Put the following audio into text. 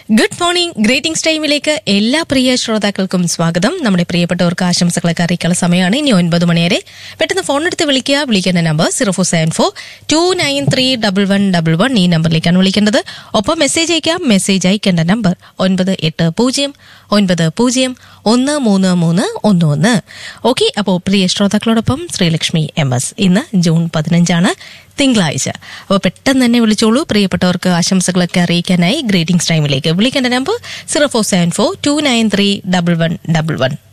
good morning gratings ടൈമിലേക്ക് എല്ലാ പ്രിയ ശ്രോതാക്കൾക്കും സ്വാഗതം നമ്മുടെ പ്രിയപ്പെട്ടവർക്ക് ആശംസകളൊക്കെ അറിയിക്കാനുള്ള സമയമാണ് ഇനി ഒൻപത് മണിവരെ പെട്ടെന്ന് ഫോൺ എടുത്ത് വിളിക്കുക വിളിക്കേണ്ട number zero four seven four two nine three double one double one ഈ നമ്പറിലേക്കാണ് വിളിക്കേണ്ടത് ഒപ്പം മെസ്സേജ് അയക്കാം മെസ്സേജ് അയക്കേണ്ട നമ്പർ ഒൻപത് എട്ട് പൂജ്യം ഒൻപത് പൂജ്യം ഒന്ന് മൂന്ന് മൂന്ന് ഒന്ന് ഒന്ന് ഓക്കെ അപ്പോൾ പ്രിയ ശ്രോതാക്കളോടൊപ്പം ശ്രീലക്ഷ്മി എം എസ് ഇന്ന് ജൂൺ പതിനഞ്ചാണ് തിങ്കളാഴ്ച അപ്പോൾ പെട്ടെന്ന് തന്നെ വിളിച്ചോളൂ പ്രിയപ്പെട്ടവർക്ക് ആശംസകളൊക്കെ അറിയിക്കാനായി ഗ്രേറ്റിംഗ്സ് ടൈമിലേക്ക് വിളിക്കേണ്ട number zero four seven four two nine three double one double one